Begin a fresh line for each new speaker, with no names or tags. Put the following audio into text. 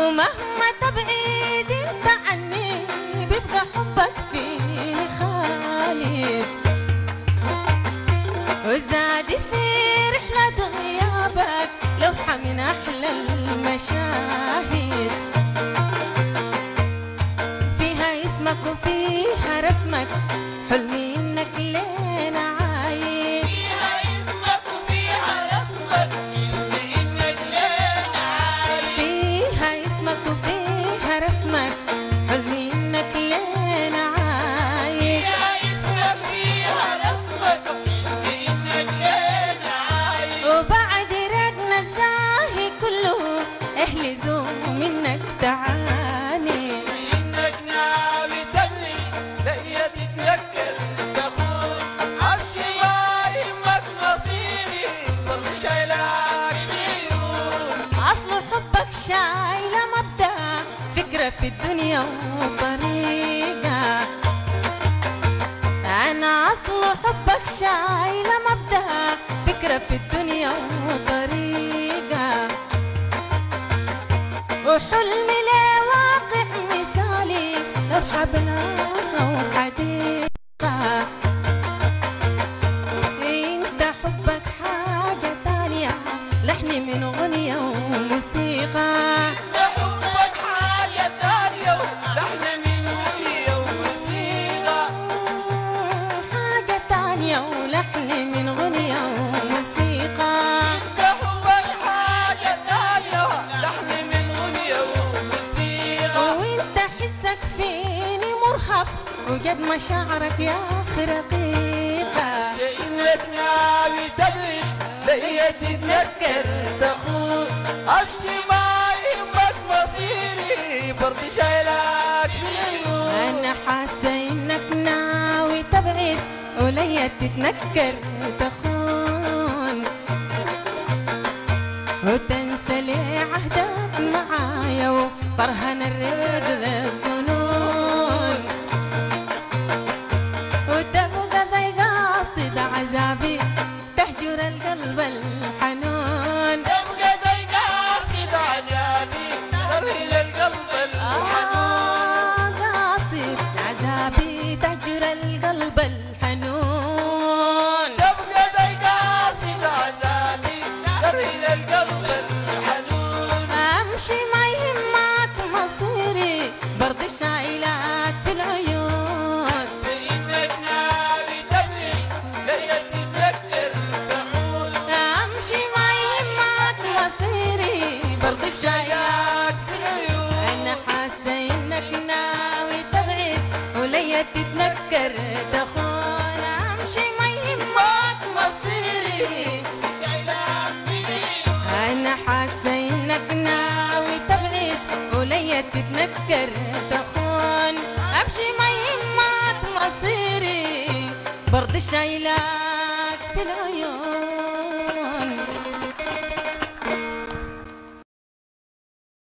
ومهما تبعد انت عني بيبقى حبك فيني خالد وزاد في رحلة غيابك لوحة من أحلى المشاهد فيها اسمك وفيها رسمك حلمي انك لينا عايش
فيها اسمك وفيها رسمك بإنك لين عايش
فيها اسمك وفيها رسمك حلمي انك لينا عايش
فيها اسمك فيها رسمك بإنك لين عايش
وبعد ردنا الزاهي كله اهلي زوم منك تعاني
إنك ناوي تبني لقيا تتذكر تخون عرشي ما يهمك مصيري برضي شايلك مليون
اصل حبك شايله مبدا فكره في الدنيا وطريقه انا اصل حبك شايله مبدا فكره في الدنيا وطريقه وحلمي لواقع مثالي لو حبنا وحديقه انت حبك حاجة تانية لحني من أغنية وموسيقى
حبك حاجة تانية لحن من ولي وموسيقى
حاجة تانية ولحن من أغنية وموسيقى
حبك حاجة تانية لحن من غنية وموسيقى
وانت حسك فيني مرهف وجد مشاعرك يا أخي رقيقة
إنك ناوي تبعد لقيا تتذكر تخون أمشي ما يهمك مصيري برضي شايلك بالعيون
أنا حاسة إنك ناوي تبعد وليا تتنكر وتخون وتنسى لي عهدك معايا وطرهن الرجل الظنون وتبقى زي قاصد عذابي تهجر القلب الحنون
تبقى زي قاصد عذابي ترهل القلب الحنون
آه قاصد عذابي تهجر القلب الحنون
تبقى زي قاصد عذابي ترهل القلب الحنون
امشي ما يهمك مصيري برضي شايلك في العيون
إنك ناوي تبعد لقيا تتذكر تخون
امشي ما يهمك مصيري برضي شايلك
في العيون
انا حاسه انك ناوي تبعد وليا تتنكر تخون امشي ما يهمك مصيري
شايلك في العيون
انا حاسه انك ناوي تبعد وليا تتنكر تخون امشي ما يهمك مصيري برضي شايلك في العيون